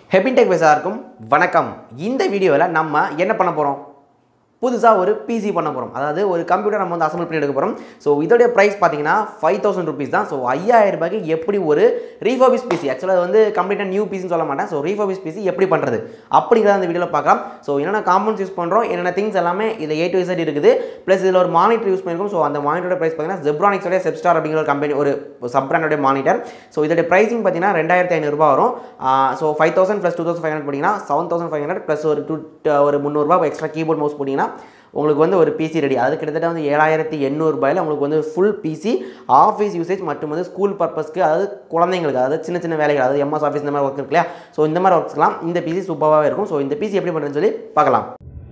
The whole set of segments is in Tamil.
ஹெபின்டெக் விசாருக்கும் வணக்கம் இந்த வீடியோவில் நம்ம என்ன பண்ண போகிறோம் புதுசாக ஒரு பிசி பண்ண போகிறோம் அதாவது ஒரு கம்ப்யூட்டர் நம்ம வந்து அசம்பிள் பண்ணி எடுக்க போகிறோம் ஸோ இதோடைய ப்ரைஸ் பார்த்தீங்கன்னா ஃபைவ் தௌசண்ட் ருபீஸ் தான் ஸோ ஐயாயிரம் ரூபாய்க்கு எப்படி ஒரு ரீஃபர்பிஸ் பிசி ஆக்சுவலாக அது வந்து கம்ப்ளீட்டாக நியூ பிசின்னு சொல்ல மாட்டேன் ஸோ ரீஃபர்பிஸ் பிசி எப்படி பண்ணுறது அப்படிங்கிறத அந்த வீடியோவில் பார்க்கலாம் ஸோ என்னென்ன காம்பவுண்ட்ஸ் யூஸ் பண்ணுறோம் என்னென்ன திங்ஸ் எல்லாமே இதை ஏ டு இசட் இருக்குது ப்ளஸ் இதில் ஒரு மானிட்டர் யூஸ் பண்ணியிருக்கோம் ஸோ அந்த மானிட்டரோட ப்ரைஸ் பார்த்தீங்கன்னா ஜெப்ரானிக்ஸோட செப்ஸ்டார் அப்படிங்கிற ஒரு கம்பெனி ஒரு சப் பிராண்டோட மானிட்டர் ஸோ இதோட ப்ரைஸிங் பார்த்தீங்கன்னா ரெண்டாயிரத்தி ஐநூறுரூபா வரும் so five thousand plus two thousand five hundred போட்டிங்கன்னா seven thousand five hundred plus ஒரு டூ ஒரு முந்நூறுரூவா எக்ஸ்ட்ரா கீபோர்ட் மவுஸ் போட்டிங்கன்னா உங்களுக்கு வந்து ஒரு பிசி ரெடி அது கிட்டத்தட்ட வந்து ஏழாயிரத்தி எண்ணூறுபாயில் உங்களுக்கு வந்து ஃபுல் பிசி ஆஃபீஸ் யூசேஜ் மற்றும் வந்து ஸ்கூல் பர்பஸ்க்கு அதாவது குழந்தைங்களுக்கு அதாவது சின்ன சின்ன வேலைகள் அதாவது எம்எஸ் ஆஃபீஸ் இந்த மாதிரி ஒர்க் இருக்கு இல்லையா ஸோ இந்த மாதிரி ஒர்க்ஸ்லாம் இந்த பிசி சூப்பராகவே இருக்கும் ஸோ இந்த பிசி எப்படி பண்ணுறதுன்னு சொல்லி பார்க்கலாம்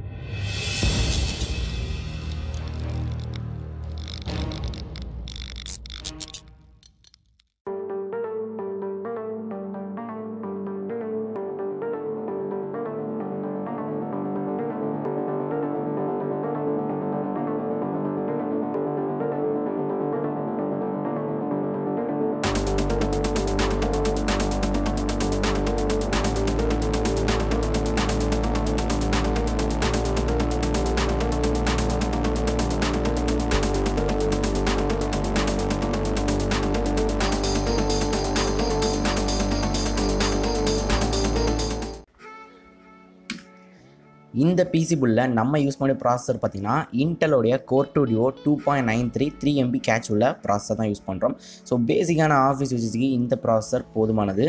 இந்த பிசி புல்லில் நம்ம யூஸ் பண்ணி ப்ராசஸர் பார்த்தீங்கன்னா இன்டலோடைய core two duo two point nine three three MB cache உள்ள ப்ராசஸர் தான் யூஸ் பண்ணுறோம் ஸோ பேசிக்கான ஆஃபீஸ் யூசேஜுக்கு இந்த ப்ராசஸர் போதுமானது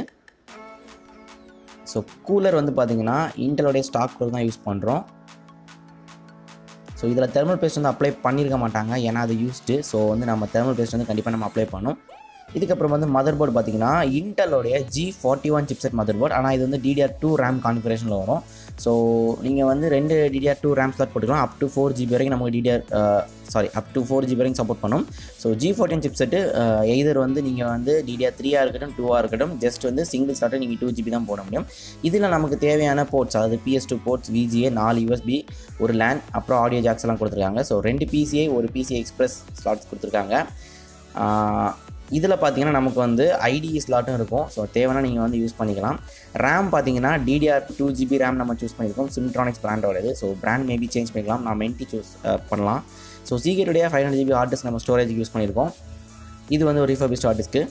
ஸோ கூலர் வந்து பார்த்தீங்கன்னா இன்டலோடைய ஸ்டாக் கூலர் தான் யூஸ் பண்ணுறோம் ஸோ இதில் தெர்மல் பேஸ்ட் வந்து அப்ளை பண்ணியிருக்க மாட்டாங்க ஏன்னா அது யூஸ்டு ஸோ வந்து நம்ம தெர்மல் பேஸ்ட் வந்து கண்டிப்பாக நம்ம அப்ளை பண்ணோம் இதுக்கப்புறம் வந்து மதர் போர்டு பார்த்தீங்கன்னா இன்டலோடைய G forty one chipset motherboard ஆனால் இது வந்து டிடிஆர் டூ ரேம் கான்ஃபிகரேஷனில் வரும் ஸோ நீங்கள் வந்து ரெண்டு டிடிஆர் டூ ரேம் ஸ்லாட் போட்டுக்கலாம் அப் டு ஃபோர் ஜிபி வரைக்கும் நமக்கு DDR sorry up to four GB வரைக்கும் சப்போர்ட் பண்ணும் ஸோ ஜி ஃபோர்டின் சிப்செட்டு எய்தர் வந்து நீங்கள் வந்து டிடிஆர் த்ரீயாக இருக்கட்டும் டூவாக இருக்கட்டும் ஜஸ்ட் வந்து சிங்கிள் ஸ்லாட்டை நீங்கள் டூ ஜிபி தான் போட முடியும் இதில் நமக்கு தேவையான போர்ட்ஸ் அதாவது பிஎஸ் டூ போர்ட்ஸ் விஜிஏ நாலு யூஎஸ்பி ஒரு லேண்ட் அப்புறம் ஆடியோ ஜாக்ஸ் எல்லாம் கொடுத்துருக்காங்க ஸோ ரெண்டு பிசிஐ ஒரு பிசிஐ எக்ஸ்பிரஸ் ஸ்லாட்ஸ் கொடுத்துருக்காங்க இதில் பார்த்தீங்கன்னா நமக்கு வந்து ஐடிஇ ஸ்லாட்டும் இருக்கும் ஸோ தேவைன்னா நீங்கள் வந்து யூஸ் பண்ணிக்கலாம் ரேம் பார்த்தீங்கன்னா டிடிஆர் டூ ஜிபி ரேம் நம்ம சூஸ் பண்ணியிருக்கோம் சிம்ட்ரானிக்ஸ் பிராண்டோட இது ஸோ பிராண்ட் மேபி சேஞ்ச் பண்ணிக்கலாம் நான் மென்டி சூஸ் பண்ணலாம் ஸோ சீக்கிரடைய five hundred GB hard disk நம்ம ஸ்டோரேஜ் யூஸ் பண்ணியிருக்கோம் இது வந்து ஒரு ரிஃபர்பிஸ்ட் ஹார்ட் டிஸ்க்கு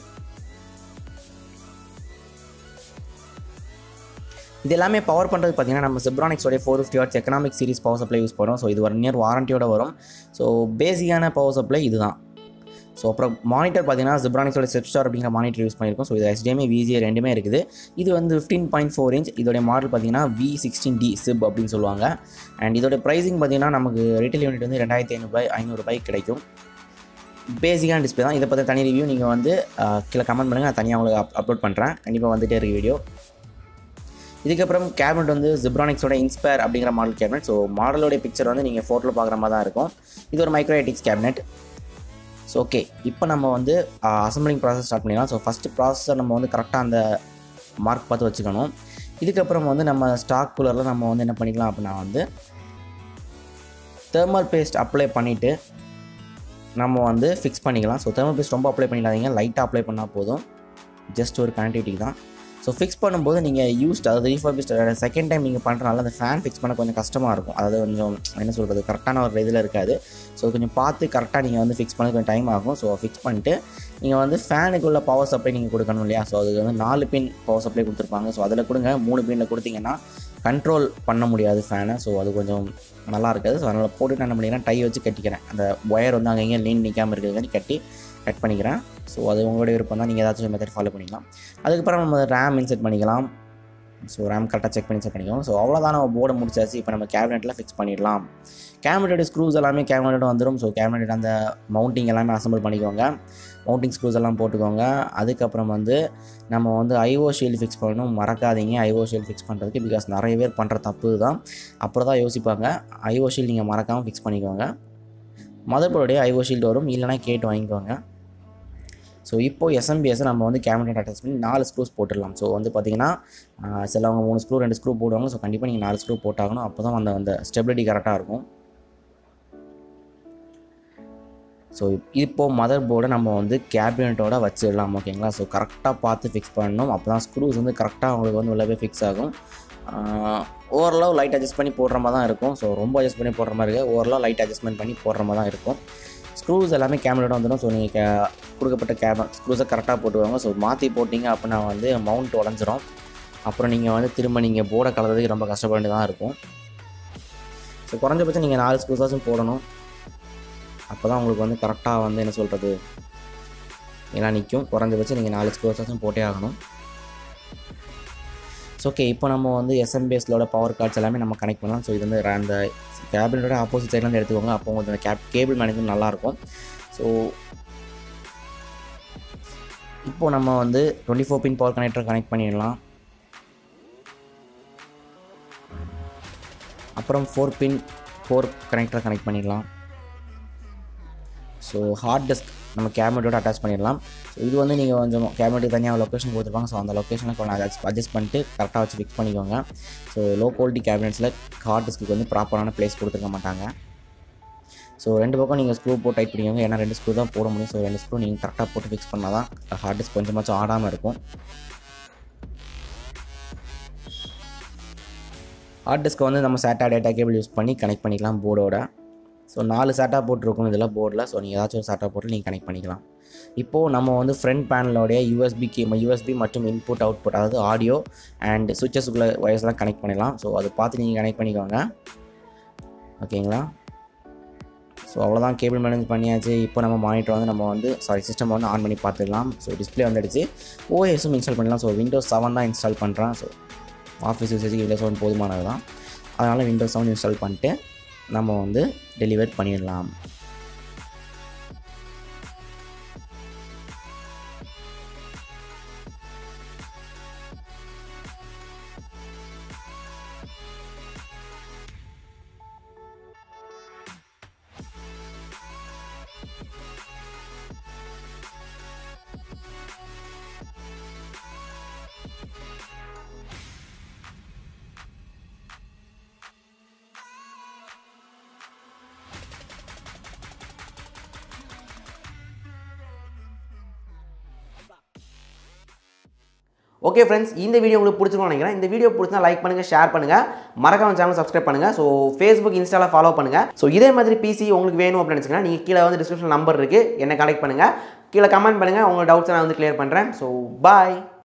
இது எல்லாமே பவர் பண்ணுறது பார்த்தீங்கன்னா நம்ம சிப்ரானிக்ஸோடைய four fifty watts economic series power supply use பண்ணுறோம் ஸோ இது ஒன் இயர் வாரண்டியோட வரும் ஸோ பேசிக்கான பவர் சப்ளை இதுதான் ஸோ அப்புறம் மானிட்டர் பார்த்தீங்கன்னா ஜிப்ரானிக்ஸோட செப்ஸ்டார் அப்படிங்கிற மானிட்டர் யூஸ் பண்ணியிருக்கோம் ஸோ இது HDMI விஜிஏ ரெண்டுமே இருக்குது இது வந்து ஃபிஃப்டீன் பாயிண்ட் ஃபோர் இன்ச் இதோடைய மாடல் பார்த்தீங்கன்னா வி சிக்ஸ்டீன் டி சிப் அப்படின்னு சொல்லுவாங்க அண்ட் இதோட ப்ரைஸிங் பார்த்தீங்கன்னா நமக்கு ரீட்டைல் யூனிட் வந்து ரெண்டாயிரத்தி ஐநூறுபாய் ஐநூறுபாய் கிடைக்கும் பேசிக்கான டிஸ்பிளே தான் இதை பற்றி தனி ரிவ்யூ நீங்கள் வந்து கீழே கமெண்ட் பண்ணுங்கள் நான் தனியாக உங்களுக்கு அப் அப்லோட் பண்ணுறேன் கண்டிப்பாக வந்துகிட்டே இருக்கு வீடியோ இதுக்கப்புறம் கேபினட் வந்து ஜிப்ரானிக்ஸோட இன்ஸ்பயர் அப்படிங்கிற மாடல் கேபினட் ஸோ மாடலோடைய பிக்சர் வந்து நீங்கள் ஃபோட்டோவில் பார்க்குற மாதிரி தான் இருக்கும் இது ஒரு மைக்ரோஎட்டிக்ஸ் கேபினட் ஸோ ஓகே இப்போ நம்ம வந்து அசம்பிளிங் ப்ராசஸ் ஸ்டார்ட் பண்ணிடலாம் ஸோ ஃபஸ்ட்டு ப்ராசஸர் நம்ம வந்து கரெக்டாக அந்த மார்க் பார்த்து வச்சுக்கணும் இதுக்கப்புறம் வந்து நம்ம ஸ்டாக் கூலரில் நம்ம வந்து என்ன பண்ணிக்கலாம் அப்படின்னா வந்து தெர்மல் பேஸ்ட் அப்ளை பண்ணிவிட்டு நம்ம வந்து ஃபிக்ஸ் பண்ணிக்கலாம் ஸோ தெர்மல் பேஸ்ட் ரொம்ப அப்ளை பண்ணிடாதீங்க லைட்டாக அப்ளை பண்ணால் போதும் ஜஸ்ட் ஒரு கனெக்டிவிட்டி தான் ஸோ ஃபிக்ஸ் பண்ணும்போது நீங்கள் யூஸ்ட் அதாவது ரீஃபர்பிஸ்ட் செகண்ட் டைம் நீங்கள் பண்ணுறனால அந்த ஃபேன் ஃபிக்ஸ் பண்ண கொஞ்சம் கஷ்டமாக இருக்கும் அதாவது கொஞ்சம் என்ன சொல்கிறது கரெக்டான ஒரு இதில் இருக்காது ஸோ கொஞ்சம் பார்த்து கரெக்டாக நீங்கள் வந்து ஃபிக்ஸ் பண்ண கொஞ்சம் டைம் ஆகும் ஸோ ஃபிக்ஸ் பண்ணிட்டு நீங்கள் வந்து ஃபேனுக்கு உள்ள பவர் சப்ளை நீங்கள் கொடுக்கணும் இல்லையா ஸோ அதுக்கு வந்து நாலு பின் பவர் சப்ளை கொடுத்துருப்பாங்க ஸோ அதில் கொடுங்க மூணு பின்னில் கொடுத்தீங்கன்னா கண்ட்ரோல் பண்ண முடியாது ஃபேனை ஸோ அது கொஞ்சம் நல்லா இருக்காது ஸோ அதனால் போட்டு நான் என்ன பண்ணிக்கிறேன் டை வச்சு கட்டிக்கிறேன் அந்த ஒயர் வந்து அங்கங்கே லீன் நிற்காமல் இருக்கிறது கட்டி கட் பண்ணிக்கிறேன் ஸோ அது உங்களோட விருப்பம் தான் நீங்கள் ஏதாச்சும் மெத்தட் ஃபாலோ பண்ணிக்கலாம் அதுக்கப்புறம் நம்ம ரேம் இன்செட் பண்ணிக்கலாம் ஸோ ரேம் கரெக்டாக செக் பண்ணி செக் பண்ணிக்கலாம் ஸோ அவ்வளோதான் நம்ம போர்டை முடிச்சாச்சு இப்போ நம்ம கேபினெட்டில் ஃபிக்ஸ் பண்ணிடலாம் கேபினெட்டோட ஸ்க்ரூஸ் எல்லாமே கேபினெட்டோட வந்துடும் ஸோ கேபினெட் அந்த மவுண்டிங் எல்லாமே அசம்பிள் பண்ணிக்கோங்க மவுண்டிங் ஸ்க்ரூஸ் எல்லாம் போட்டுக்கோங்க அதுக்கப்புறம் வந்து நம்ம வந்து ஐஓ ஷீல்டு ஃபிக்ஸ் பண்ணணும் மறக்காதீங்க ஐஓ ஷீல்டு ஃபிக்ஸ் பண்ணுறதுக்கு பிகாஸ் நிறைய பேர் பண்ணுற தப்பு தான் அப்புறம் தான் யோசிப்பாங்க ஐஓ ஷீல்டு நீங்கள் மறக்காமல் ஃபிக்ஸ் பண்ணிக்கோங்க மதர் போர்டுடைய ஐஓ ஷீல்டு வரும் இல்லைனா கேட்டு வாங்கிக்கோங்க ஸோ இப்போது எஸ்எம்பிஎஸ் நம்ம வந்து கேபினெட் அட்டாச் பண்ணி நாலு ஸ்க்ரூஸ் போட்டுடலாம் ஸோ வந்து பார்த்தீங்கன்னா ஆஹ், சிலவங்க மூணு ஸ்க்ரூ ரெண்டு ஸ்க்ரூ போடுவாங்க ஸோ கண்டிப்பாக நீங்கள் நாலு ஸ்க்ரூ போட்டாகணும் அப்போ தான் அந்த அந்த ஸ்டெபிலிட்டி கரெக்டாக இருக்கும் ஸோ இப்போது மதர் போர்டை நம்ம வந்து கேபினட்டோட வச்சிடலாம் ஓகேங்களா ஸோ கரெக்டாக பார்த்து ஃபிக்ஸ் பண்ணணும் அப்போ தான் ஸ்க்ரூஸ் வந்து கரெக்டாக உங்களுக்கு வந்து உள்ளவே ஃபிக்ஸ் ஆகும் ஓரளவு லைட் அட்ஜஸ்ட் பண்ணி போடுற மாதிரி தான் இருக்கும் ஸோ ரொம்ப அட்ஜஸ்ட் பண்ணி போடுற மாதிரி இருக்குது ஓரளவு லைட் அட்ஜஸ்ட்மெண்ட் பண்ணி போடுற மாதிரி தான் இருக்கும் ஸ்க்ரூஸ் எல்லாமே கேமரோட வந்துடும் ஸோ நீங்கள் கே கொடுக்கப்பட்ட கேம ஸ்க்ரூஸை கரெக்டாக போட்டுவாங்க ஸோ மாற்றி போட்டிங்க அப்படின்னா வந்து மவுண்ட் உடஞ்சிரும் அப்புறம் நீங்கள் வந்து திரும்ப நீங்கள் போர்டை கலறதுக்கு ரொம்ப கஷ்டப்பட வேண்டியதாக இருக்கும் ஸோ குறைஞ்சபட்சம் நீங்கள் நாலு ஸ்க்ரூஸாச்சும் போடணும் அப்போ தான் உங்களுக்கு வந்து கரெக்டாக வந்து என்ன சொல்கிறது எல்லாம் நிற்கும் குறைஞ்சபட்சம் நீங்கள் நாலு ஸ்க்ரூஸாச்சும் போட்டே ஆகணும் ஸோ ஓகே இப்போ நம்ம வந்து எஸ்எம்பிஎஸ்லோட பவர் கார்ட்ஸ் எல்லாமே நம்ம கனெக்ட் பண்ணலாம் ஸோ இது வந்து அந்த கேபிளோட ஆப்போசிட் சைட்லேருந்து எடுத்துக்கோங்க அப்போ உங்களுக்கு அந்த கேப் கேபிள் மேனேஜ்மெண்ட் நல்லாயிருக்கும் ஸோ இப்போது நம்ம வந்து twenty four pin power connector connect பண்ணிடலாம் அப்புறம் four pin four connector connect பண்ணிடலாம் ஸோ ஹார்ட் டிஸ்க் நம்ம கேமரேட்டோட அட்டாச் பண்ணிடலாம் ஸோ இது வந்து நீங்கள் கொஞ்சம் கேமரேட்டுக்கு தனியாக லொக்கேஷன் கொடுத்துருப்பாங்க ஸோ அந்த லொக்கேஷனை கொஞ்சம் அட்ஜஸ்ட் அட்ஜஸ்ட் பண்ணிட்டு கரெக்டாக வச்சு ஃபிக்ஸ் பண்ணிக்கோங்க ஸோ லோ குவாலிட்டி கேபினட்ஸில் ஹார்ட் டிஸ்க்கு வந்து ப்ராப்பரான ப்ளேஸ் கொடுத்துருக்க மாட்டாங்க ஸோ ரெண்டு பக்கம் நீங்கள் ஸ்க்ரூ போட்டு டைட் பண்ணிக்கோங்க ஏன்னா ரெண்டு ஸ்க்ரூ தான் போட முடியும் ஸோ ரெண்டு ஸ்க்ரூ நீங்கள் கரெக்டாக போட்டு ஃபிக்ஸ் பண்ணால் தான் ஹார்ட் டிஸ்க் கொஞ்சமாச்சும் ஆடாமல் இருக்கும் ஹார்ட் டிஸ்க்கை வந்து நம்ம சேட்டா டேட்டா கேபிள் யூஸ் பண்ணி கனெக்ட் பண்ணிக்கலாம் போர்டோட ஸோ நாலு சேட்டா போட்டிருக்கும் இதில் போர்டில் ஸோ நீங்கள் ஏதாச்சும் ஒரு சேட்டா போட்டு நீங்கள் கனெக்ட் பண்ணிக்கலாம் இப்போது நம்ம வந்து ஃப்ரண்ட் பேனலோடைய யூஎஸ்பி கே யூஎஸ்பி மற்றும் இன்புட் அவுட்புட் அதாவது ஆடியோ அண்ட் சுவிச்சஸ்க்குள்ள வயர்ஸ்லாம் கனெக்ட் பண்ணிடலாம் ஸோ அதை பார்த்து நீங்கள் கனெக்ட் பண்ணிக்கோங்க ஓகேங்களா ஸோ அவ்வளோதான் கேபிள் மேனேஜ் பண்ணியாச்சு இப்போ நம்ம மானிட்டர் வந்து நம்ம வந்து சாரி சிஸ்டம் வந்து ஆன் பண்ணி பார்த்துக்கலாம் ஸோ டிஸ்பிளே வந்துடுச்சு ஓஎஸும் இன்ஸ்டால் பண்ணலாம் ஸோ விண்டோஸ் செவன் தான் இன்ஸ்டால் பண்ணுறேன் ஸோ ஆஃபீஸ் யூசேஜுக்கு விண்டோஸ் செவன் போதுமானது தான் அதனால் விண்டோஸ் செவன் இன்ஸ்டால் பண்ணிட்டு நம்ம வந்து டெலிவர் பண்ணிடலாம் ஓகே ஃப்ரெண்ட்ஸ் இந்த வீடியோ உங்களுக்கு பிடிச்சிருக்கும்னு நினைக்கிறேன் இந்த வீடியோ பிடிச்சா லைக் பண்ணுங்கள் ஷேர் பண்ணுங்கள் மறக்காம சேனல் சப்ஸ்கிரைப் பண்ணுங்கள் ஸோ ஃபேஸ்புக் இன்ஸ்டாவில் ஃபாலோ பண்ணுங்கள் ஸோ இதே மாதிரி பிசி உங்களுக்கு வேணும் அப்படின்னு நினச்சிங்கன்னா நீங்கள் கீழே வந்து டிஸ்கிரிப்ஷன் நம்பர் இருக்குது என்னை கனெக்ட் பண்ணுங்கள் கீழே கமெண்ட் பண்ணுங்கள் உங்கள் டவுட்ஸை நான் வந்து கிளியர் பண்ணுறேன் ஸோ பாய்